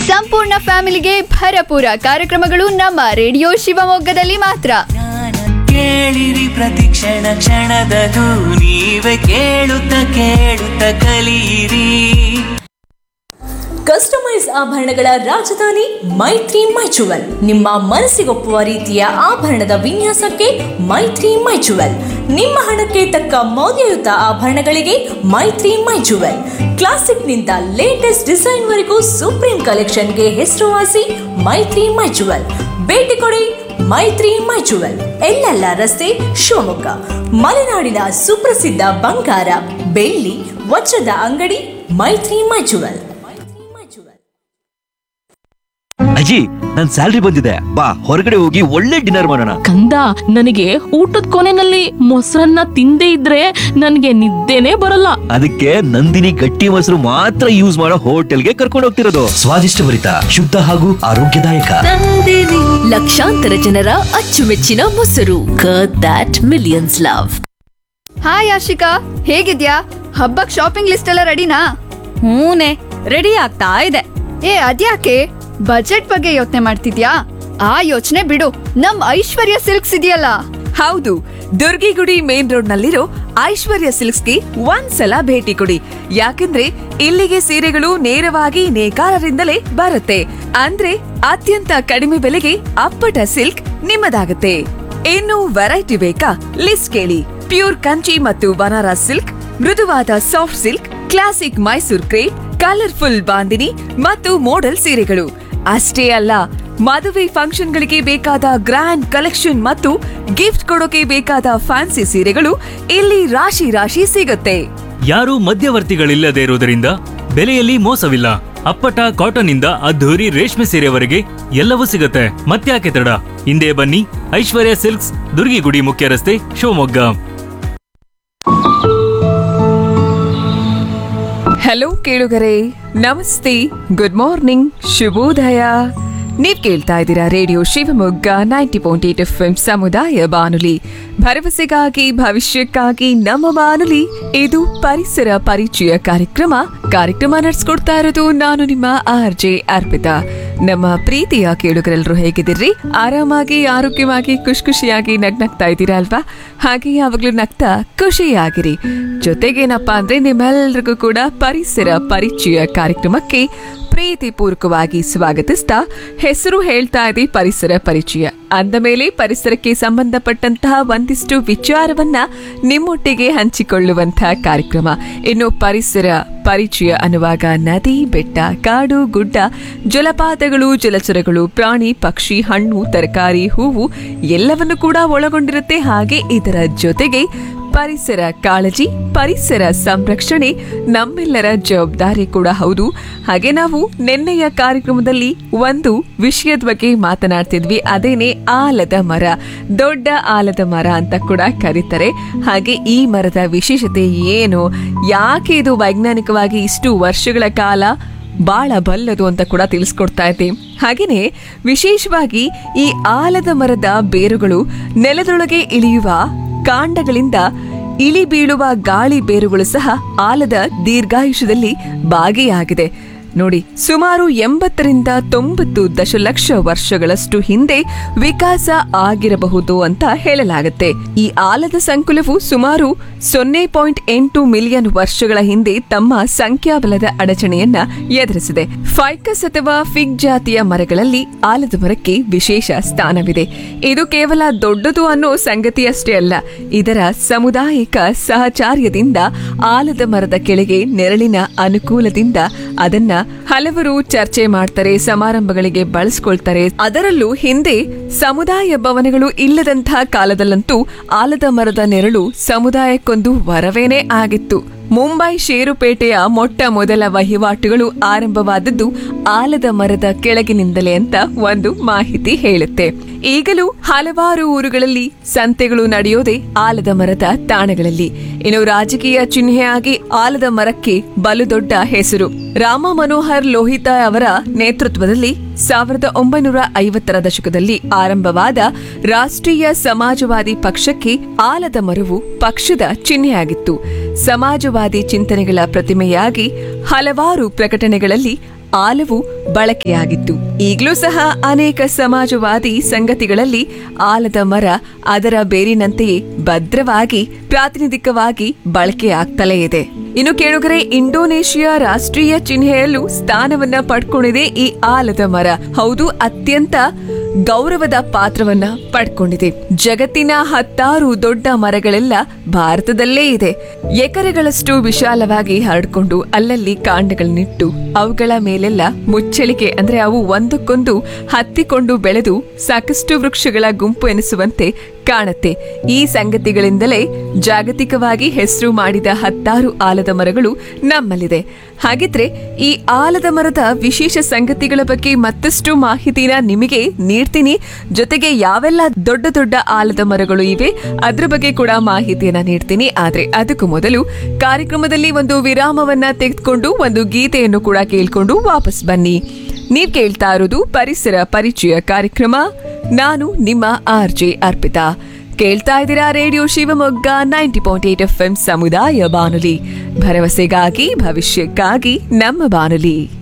ಸಂಪೂರ್ಣ ಫ್ಯಾಮಿಲಿಗೆ ಭರಪೂರ ಕಾರ್ಯಕ್ರಮಗಳು ನಮ್ಮ ರೇಡಿಯೋ ಶಿವಮೊಗ್ಗದಲ್ಲಿ ಮಾತ್ರ ಕೇಳಿರಿ ಪ್ರತಿಕ್ಷಣ ಕ್ಷಣದದು ನೀವೇ ಕೇಳುತ್ತ ಕೇಳುತ್ತ ಕಲಿಯಿರಿ ಕಸ್ಟಮೈಸ್ ಆಭರಣಗಳ ರಾಜಧಾನಿ ಮೈತ್ರಿ ಮೈಚುವಲ್ ನಿಮ್ಮ ಮನಸ್ಸಿಗೊಪ್ಪುವ ರೀತಿಯ ಆಭರಣದ ವಿನ್ಯಾಸಕ್ಕೆ ಮೈತ್ರಿ ಮೈಚುವಲ್ ನಿಮ್ಮ ಹಣಕ್ಕೆ ತಕ್ಕ ಮೌಲ್ಯಯುತ ಆಭರಣಗಳಿಗೆ ಮೈತ್ರಿ ಮೈಚುವಲ್ ಕ್ಲಾಸಿಕ್ನಿಂದ ಲೇಟೆಸ್ಟ್ ಡಿಸೈನ್ವರೆಗೂ ಸುಪ್ರೀಂ ಕಲೆಕ್ಷನ್ಗೆ ಹೆಸರುವಾಸಿ ಮೈತ್ರಿ ಮೈಚುವಲ್ ಭೇಟಿ ಕೊಡಿ ಮೈತ್ರಿ ಮೈಚುವಲ್ ಎಲ್ಲೆಲ್ಲ ರಸ್ತೆ ಶಿವಮೊಗ್ಗ ಮಲೆನಾಡಿನ ಸುಪ್ರಸಿದ್ಧ ಬಂಗಾರ ಬೆಳ್ಳಿ ವಜ್ರದ ಅಂಗಡಿ ಮೈತ್ರಿ ಮೈಚುವಲ್ ಅಜ್ಜಿ ನನ್ ಸ್ಯಾಲ್ರಿ ಬಂದಿದೆ ಬಾ ಹೊರಗಡೆ ಹೋಗಿ ಒಳ್ಳೆ ಡಿನ್ನರ್ ಮಾಡೋಣ ಕಂದ ನನಗೆ ಊಟದ ಕೊನೆನಲ್ಲಿ ಮೊಸರನ್ನ ತಿಂದೇ ಇದ್ರೆ ನನಗೆ ನಿದ್ದೆನೇ ಬರಲ್ಲ ಅದಕ್ಕೆ ನಂದಿನಿ ಗಟ್ಟಿ ಮೊಸರು ಮಾತ್ರ ಯೂಸ್ ಮಾಡೋ ಹೋಟೆಲ್ಗೆ ಕರ್ಕೊಂಡು ಹೋಗ್ತಿರೋದು ಸ್ವಾದಿಷ್ಟಭರಿತ ಶುದ್ಧ ಹಾಗೂ ಆರೋಗ್ಯದಾಯಕ ಲಕ್ಷಾಂತರ ಜನರ ಅಚ್ಚುಮೆಚ್ಚಿನ ಮೊಸರು that millions love hi Ashika ಹೇಗಿದ್ಯಾ ಹಬ್ಬಕ್ ಶಾಪಿಂಗ್ ಲಿಸ್ಟ್ ಎಲ್ಲ ರೆಡಿನಾ ಹೂನೆ ರೆಡಿ ಆಗ್ತಾ ಇದೆ ಏ ಅದ್ಯಾಕೆ ಬಜೆಟ್ ಬಗ್ಗೆ ಯೋಚನೆ ಮಾಡ್ತಿದ್ಯಾ ಆ ಯೋಚನೆ ಬಿಡು ನಮ್ ಐಶ್ವರ್ಯ ಸಿಲ್ಕ್ಸ್ ಇದೆಯಲ್ಲ ಹೌದು ದುರ್ಗಿಗುಡಿ ಮೇನ್ ರೋಡ್ ನಲ್ಲಿರೋ ಐಶ್ವರ್ಯ ಸಿಲ್ಕ್ಸ್ಗೆ ಒಂದ್ಸಲ ಭೇಟಿ ಕೊಡಿ ಯಾಕಂದ್ರೆ ಇಲ್ಲಿಗೆ ಸೀರೆಗಳು ನೇರವಾಗಿ ನೇಕಾರರಿಂದಲೇ ಬರುತ್ತೆ ಅಂದ್ರೆ ಅತ್ಯಂತ ಕಡಿಮೆ ಬೆಲೆಗೆ ಅಪ್ಪಟ ಸಿಲ್ಕ್ ನಿಮ್ಮದಾಗುತ್ತೆ ಇನ್ನು ವೆರೈಟಿ ಬೇಕಾ ಲಿಸ್ಟ್ ಕೇಳಿ ಪ್ಯೂರ್ ಕಂಚಿ ಮತ್ತು ಬನಾರಸ್ ಸಿಲ್ಕ್ ಮೃದುವಾದ soft silk classic Mysore crepe colourful bandhani ಮತ್ತು ಮೋಡಲ್ ಸೀರೆಗಳು ಅಷ್ಟೇ ಅಲ್ಲ ಮದುವೆ ಫಂಕ್ಷನ್ಗಳಿಗೆ ಬೇಕಾದ ಗ್ರ್ಯಾಂಡ್ ಕಲೆಕ್ಷನ್ ಮತ್ತು ಗಿಫ್ಟ್ ಕೊಡೋಕೆ ಬೇಕಾದ ಫ್ಯಾನ್ಸಿ ಸೀರೆಗಳು ಇಲ್ಲಿ ರಾಶಿ ರಾಶಿ ಸಿಗುತ್ತೆ ಯಾರೂ ಮಧ್ಯವರ್ತಿಗಳಿಲ್ಲದೆ ಇರುವುದರಿಂದ ಬೆಲೆಯಲ್ಲಿ ಮೋಸವಿಲ್ಲ ಅಪ್ಪಟ ಕಾಟನ್ ಇಂದ ಅದ್ಧೂರಿ ರೇಷ್ಮೆ ಸೀರೆವರೆಗೆ ಎಲ್ಲವೂ ಸಿಗುತ್ತೆ ಮತ್ತ್ಯಾಕೆ ತಡ ಹಿಂದೆ ಬನ್ನಿ ಐಶ್ವರ್ಯ ಸಿಲ್ಕ್ಸ್ ದುರ್ಗಿಗುಡಿ ಮುಖ್ಯ ರಸ್ತೆ ಶಿವಮೊಗ್ಗ ಹಲೋ ಕೇಳುಗರೆ ನಮಸ್ತೆ ಗುಡ್ ಮಾರ್ನಿಂಗ್ ಶುಭೋದಯ ನೀವ್ ಕೇಳ್ತಾ ಇದ್ದೀರಾ radio Shivamogga ninety point eight F ಸಮುದಾಯ ಬಾನುಲಿ ಭರವಸೆಗಾಗಿ ಭವಿಷ್ಯಕ್ಕಾಗಿ ನಮ್ಮ ಬಾನುಲಿ ಇದು ಪರಿಸರ ಪರಿಚಯ ಕಾರ್ಯಕ್ರಮ ಕಾರ್ಯಕ್ರಮ ನಡೆಸ್ಕೊಡ್ತಾ ಇರೋದು ನಾನು ನಿಮ್ಮ ಆರ್ ಜೆ ಅರ್ಪಿತಾ ನಮ್ಮ ಪ್ರೀತಿಯ ಕೇಳುಗರೆಲ್ಲರೂ ಹೇಗಿದ್ದೀರಿ ಆರಾಮಾಗಿ ಆರೋಗ್ಯವಾಗಿ ಖುಷಿ ಖುಷಿಯಾಗಿ ನಗ್ನಗ್ತಾ ಇದ್ದೀರಾ ಅಲ್ವಾ ಹಾಗೆ ಯಾವಾಗ್ಲೂ ನಗ್ತಾ ಖುಷಿಯಾಗಿರಿ ಜೊತೆಗೇನಪ್ಪಾ ಅಂದ್ರೆ ನಿಮ್ಮೆಲ್ಲರಿಗೂ ಕೂಡ ಪರಿಸರ ಪರಿಚಯ ಕಾರ್ಯಕ್ರಮಕ್ಕೆ ಪ್ರೀತಿಪೂರ್ವಕವಾಗಿ ಸ್ವಾಗತಿಸ್ತಾ ಹೆಸರು ಹೇಳ್ತಾ ಇದೆ ಪರಿಸರ ಪರಿಚಯ ಅಂದ ಮೇಲೆ ಪರಿಸರಕ್ಕೆ ಸಂಬಂಧಪಟ್ಟಂತಹ ಒಂದಿಷ್ಟು ವಿಚಾರವನ್ನ ನಿಮ್ಮೊಟ್ಟಿಗೆ ಹಂಚಿಕೊಳ್ಳುವಂತಹ ಕಾರ್ಯಕ್ರಮ ಇನ್ನು ಪರಿಸರ ಪರಿಚಯ ಅನ್ನುವಾಗ ನದಿ ಬೆಟ್ಟ ಕಾಡು ಗುಡ್ಡ ಜಲಪಾತಗಳು ಜಲಚರಗಳು ಪ್ರಾಣಿ ಪಕ್ಷಿ ಹಣ್ಣು ತರಕಾರಿ ಹೂವು ಎಲ್ಲವನ್ನು ಕೂಡ ಒಳಗೊಂಡಿರುತ್ತೆ ಹಾಗೆ ಇದರ ಜೊತೆಗೆ ಪರಿಸರ ಕಾಳಜಿ ಪರಿಸರ ಸಂರಕ್ಷಣೆ ನಮ್ಮೆಲ್ಲರ ಜವಾಬ್ದಾರಿ ಕೂಡ ಹೌದು ಹಾಗೆ ನಾವು ನಿನ್ನೆಯ ಕಾರ್ಯಕ್ರಮದಲ್ಲಿ ಒಂದು ವಿಷಯದ ಬಗ್ಗೆ ಮಾತನಾಡ್ತಿದ್ವಿ ಅದೇನೆ ಆಲದ ಮರ ದೊಡ್ಡ ಆಲದ ಮರ ಅಂತ ಕೂಡ ಕರೀತಾರೆ ಹಾಗೆ ಈ ಮರದ ವಿಶೇಷತೆ ಏನು ಯಾಕೆ ಇದು ವೈಜ್ಞಾನಿಕವಾಗಿ ಇಷ್ಟು ವರ್ಷಗಳ ಕಾಲ ಬಾಳ ಬಲ್ಲದು ಅಂತ ಕೂಡ ತಿಳಿಸ್ಕೊಡ್ತಾ ಇದ್ದೆ ಹಾಗೇನೆ ವಿಶೇಷವಾಗಿ ಈ ಆಲದ ಮರದ ಬೇರುಗಳು ನೆಲದೊಳಗೆ ಇಳಿಯುವ ಕಾಂಡಗಳಿಂದ ಇಳಿ ಬೀಳುವ ಗಾಳಿ ಬೇರುಗಳು ಸಹ ಆಲದ ದೀರ್ಘಾಯುಷ್ಯದಲ್ಲಿ ಭಾಗಿಯಾಗಿದೆ ನೋಡಿ ಸುಮಾರು ಎಂಬತ್ತರಿಂದ ತೊಂಬತ್ತು ದಶಲಕ್ಷ ವರ್ಷಗಳಷ್ಟು ಹಿಂದೆ ವಿಕಾಸ ಆಗಿರಬಹುದು ಅಂತ ಹೇಳಲಾಗುತ್ತೆ ಈ ಆಲದ ಸಂಕುಲವು ಸುಮಾರು ಸೊನ್ನೆ ಪಾಯಿಂಟ್ ಎಂಟು ಮಿಲಿಯನ್ ವರ್ಷಗಳ ಹಿಂದೆ ತಮ್ಮ ಸಂಖ್ಯಾಬಲದ ಅಡಚಣೆಯನ್ನ ಎದುರಿಸಿದೆ ಫೈಕಸ್ ಅಥವಾ ಫಿಗ್ ಜಾತಿಯ ಮರಗಳಲ್ಲಿ ಆಲದ ಮರಕ್ಕೆ ವಿಶೇಷ ಸ್ಥಾನವಿದೆ ಇದು ಕೇವಲ ದೊಡ್ಡದು ಅನ್ನೋ ಸಂಗತಿಯಷ್ಟೇ ಅಲ್ಲ ಇದರ ಸಾಮುದಾಯಿಕ ಸಹಚಾರ್ಯದಿಂದ ಆಲದ ಮರದ ಕೆಳಗೆ ನೆರಳಿನ ಅನುಕೂಲದಿಂದ ಅದನ್ನ ಹಲವರು ಚರ್ಚೆ ಮಾಡ್ತಾರೆ ಸಮಾರಂಭಗಳಿಗೆ ಬಳಸ್ಕೊಳ್ತಾರೆ ಅದರಲ್ಲೂ ಹಿಂದೆ ಸಮುದಾಯ ಭವನಗಳು ಇಲ್ಲದಂತಹ ಕಾಲದಲ್ಲಂತೂ ಆಲದ ಮರದ ನೆರಳು ಸಮುದಾಯಕ್ಕೊಂದು ವರವೇನೇ ಆಗಿತ್ತು ಮುಂಬೈ ಷೇರುಪೇಟೆಯ ಮೊಟ್ಟ ಮೊದಲ ವಹಿವಾಟುಗಳು ಆರಂಭವಾದದ್ದು ಆಲದ ಮರದ ಕೆಳಗಿನಿಂದಲೇ ಅಂತ ಒಂದು ಮಾಹಿತಿ ಹೇಳುತ್ತೆ ಈಗಲೂ ಹಲವಾರು ಊರುಗಳಲ್ಲಿ ಸಂತೆಗಳು ನಡೆಯೋದೇ ಆಲದ ಮರದ ತಾಣಗಳಲ್ಲಿ ಇನ್ನು ರಾಜಕೀಯ ಚಿಹ್ನೆಯಾಗಿ ಆಲದ ಮರಕ್ಕೆ ಬಲು ದೊಡ್ಡ ಹೆಸರು ರಾಮ ಮನೋಹರ್ ಲೋಹಿತ ಅವರ ನೇತೃತ್ವದಲ್ಲಿ ಸಾವಿರದ ಒಂಬೈನೂರ ಐವತ್ತರ ದಶಕದಲ್ಲಿ ಆರಂಭವಾದ ರಾಷ್ಟ್ರೀಯ ಸಮಾಜವಾದಿ ಪಕ್ಷಕ್ಕೆ ಆಲದ ಮರವು ಪಕ್ಷದ ಚಿಹ್ನೆಯಾಗಿತ್ತು ಸಮಾಜವಾದಿ ಚಿಂತನೆಗಳ ಪ್ರತಿಮೆಯಾಗಿ ಹಲವಾರು ಪ್ರಕಟಣೆಗಳಲ್ಲಿ ಆಲವು ಬಳಕೆಯಾಗಿತ್ತು ಈಗಲೂ ಸಹ ಅನೇಕ ಸಮಾಜವಾದಿ ಸಂಗತಿಗಳಲ್ಲಿ ಆಲದ ಮರ ಅದರ ಬೇರಿನಂತೆಯೇ ಭದ್ರವಾಗಿ ಪ್ರಾತಿನಿಧಿಕವಾಗಿ ಬಳಕೆಯಾಗ್ತಲೇ ಇದೆ ಇನ್ನು ಕೇಳುಗರೆ ಇಂಡೋನೇಷಿಯಾ ರಾಷ್ಟ್ರೀಯ ಚಿಹ್ನೆಯಲ್ಲೂ ಸ್ಥಾನವನ್ನ ಪಡ್ಕೊಂಡಿದೆ ಈ ಆಲದ ಮರ ಹೌದು ಅತ್ಯಂತ ಗೌರವದ ಪಾತ್ರವನ್ನ ಪಡ್ಕೊಂಡಿದೆ ಜಗತ್ತಿನ ಹತ್ತಾರು ದೊಡ್ಡ ಮರಗಳೆಲ್ಲ ಭಾರತದಲ್ಲೇ ಇದೆ ಎಕರೆಗಳಷ್ಟು ವಿಶಾಲವಾಗಿ ಹರಡ್ಕೊಂಡು ಅಲ್ಲಲ್ಲಿ ಕಾಂಡಗಳನ್ನಿಟ್ಟು ಅವುಗಳ ಮೇಲೆಲ್ಲ ಮುಚ್ಚಳಿಕೆ ಅಂದ್ರೆ ಅವು ಒಂದಕ್ಕೊಂದು ಹತ್ತಿಕೊಂಡು ಬೆಳೆದು ಸಾಕಷ್ಟು ವೃಕ್ಷಗಳ ಗುಂಪು ಎನಿಸುವಂತೆ ಕಾಣುತ್ತೆ ಈ ಸಂಗತಿಗಳಿಂದಲೇ ಜಾಗತಿಕವಾಗಿ ಹೆಸರು ಮಾಡಿದ ಹತ್ತಾರು ಆಲದ ಮರಗಳು ನಮ್ಮಲ್ಲಿದೆ ಹಾಗಿದ್ರೆ ಈ ಆಲದ ಮರದ ವಿಶೇಷ ಸಂಗತಿಗಳ ಬಗ್ಗೆ ಮತ್ತಷ್ಟು ಮಾಹಿತಿನ ನಿಮಗೆ ನೀಡ್ತೀನಿ ಜೊತೆಗೆ ಯಾವೆಲ್ಲ ದೊಡ್ಡ ದೊಡ್ಡ ಆಲದ ಮರಗಳು ಇವೆ ಅದ್ರ ಬಗ್ಗೆ ಕೂಡ ಮಾಹಿತಿಯನ್ನ ನೀಡ್ತೀನಿ ಆದ್ರೆ ಅದಕ್ಕೂ ಮೊದಲು ಕಾರ್ಯಕ್ರಮದಲ್ಲಿ ಒಂದು ವಿರಾಮವನ್ನ ತೆಗೆದುಕೊಂಡು ಒಂದು ಗೀತೆಯನ್ನು ಕೂಡ ಕೇಳ್ಕೊಂಡು ವಾಪಸ್ ಬನ್ನಿ ನೀವ್ ಕೇಳ್ತಾ ಇರೋದು ಪರಿಸರ ಪರಿಚಯ ಕಾರ್ಯಕ್ರಮ ನಾನು ನಿಮ್ಮ ಆರ್ ಜೆ ಅರ್ಪಿತಾ ಕೇಳ್ತಾ ಇದ್ದೀರಾ radio Shivamogga ninety point eight F M ಸಮುದಾಯ ಬಾನುಲಿ ಭರವಸೆಗಾಗಿ ಭವಿಷ್ಯಕ್ಕಾಗಿ ನಮ್ಮ ಬಾನುಲಿ